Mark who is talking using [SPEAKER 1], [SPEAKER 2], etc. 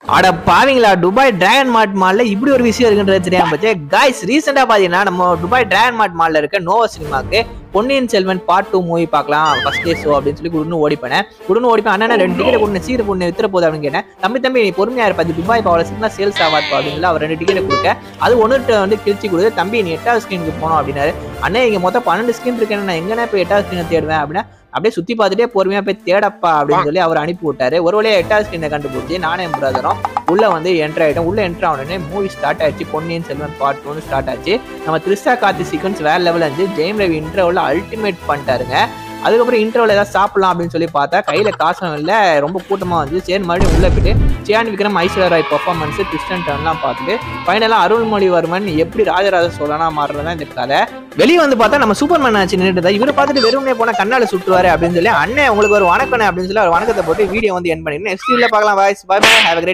[SPEAKER 1] அட பாவீங்களா Dubai dragon மார்ட் மால்ல இப்படி ஒரு விஷயம் இருக்குன்றது தெரியாம போச்சு காய்ஸ் ரீசெண்டா பாத்தீங்கன்னா நம்ம துபாய் டிராகன் மார்ட் மால்ல இருக்க நோவா சினிமாக்கு Ponniyin Selvan part two movie பார்க்கலாம் ஃபர்ஸ்ட் டே ஷோ அப்படின்னு சொல்லி குடுன்னு ஓடி போனேன் குடுன்னு ஓடி போய் அண்ணன் ரெண்டு டிக்கெட் கொண்டு சீர பொண்ணு வித்துற போகுது அப்படின்னு கேட்டேன் தம்பி தம்பி நீ பொறுமையா இருப்பா இது துபாய் பவள சீக்கிரம் சேல்ஸ் ஆகாது அப்படின்னு சொல்லி அவர் ரெண்டு டிக்கெட் கொடுக்க அது ஒன்று வந்து கிழிச்சு கொடுத்து தம்பி நீ எட்டாவது ஸ்க்ரீனுக்கு போனோம் அப்படின்னாரு அண்ணே இங்க மொத்தம் பன்னெண்டு ஸ்க்ரீன் இருக்கேன் நான் எங்கனே போய் எட்டாவது ஸ்க்ரீனை தேடுவேன் அப்படின்னா அப்படியே சுத்தி பார்த்துட்டே பொறுமையா போய் தேடப்பா அப்படின்னு சொல்லி அவர் அனுப்பி விட்டாரு ஒரு வழியா எட்டாவது ஸ்க்ரீனை கண்டுபிடிச்சி நானே என் பிரதரும் உள்ள வந்து என்டர் ஆயிட்டோம் உள்ள என்டர் ஆனோடனே மூவி ஸ்டார்ட் ஆயிடுச்சு பொன்னியின் செல்வன் பார்ட் ஒன்று ஸ்டார்ட் ஆச்சு நம்ம திருஷ்டா கார்த்தி சீக்வன்ஸ் வேற லெவல் இருந்துச்சு ஜெயம் ரவி இன்டர்வல்ல அல்டிமேட் பண்ணிட்டாருங்க அதுக்கப்புறம் இன்டர்வல் ஏதாவது சாப்பிடலாம் அப்படின்னு சொல்லி பார்த்தா கையில காசும் இல்லை ரொம்ப கூட்டமா வந்து சரி மறுபடியும் உள்ள போயிட்டு சியான் விக்ரம் ஐஸ்வர்யா ராய் பர்ஃபார்மன்ஸ் ட்விஸ்டன் டர்ன்லாம் பார்த்துட்டு ஃபைனலாக அருள்மொழிவர்மன் எப்படி ராஜராஜ சோழனா மாறுறதா இந்த கதை வெளியே வந்து பார்த்தா நம்ம சூப்பர்மேன் ஆச்சு நின்றுட்டு இவரை பார்த்துட்டு வெறுமனே போனா கண்ணால சுட்டுவாரு அப்படின்னு சொல்லி அண்ணன் உங்களுக்கு ஒரு வணக்கம் அப்படின்னு சொல்லி ஒரு வணக்கத்தை போட்டு வீடியோ வந்து என் பண்ணிட்டு நெக்ஸ்ட் வீடியோ பார்க்கலாம் boys bye bye have great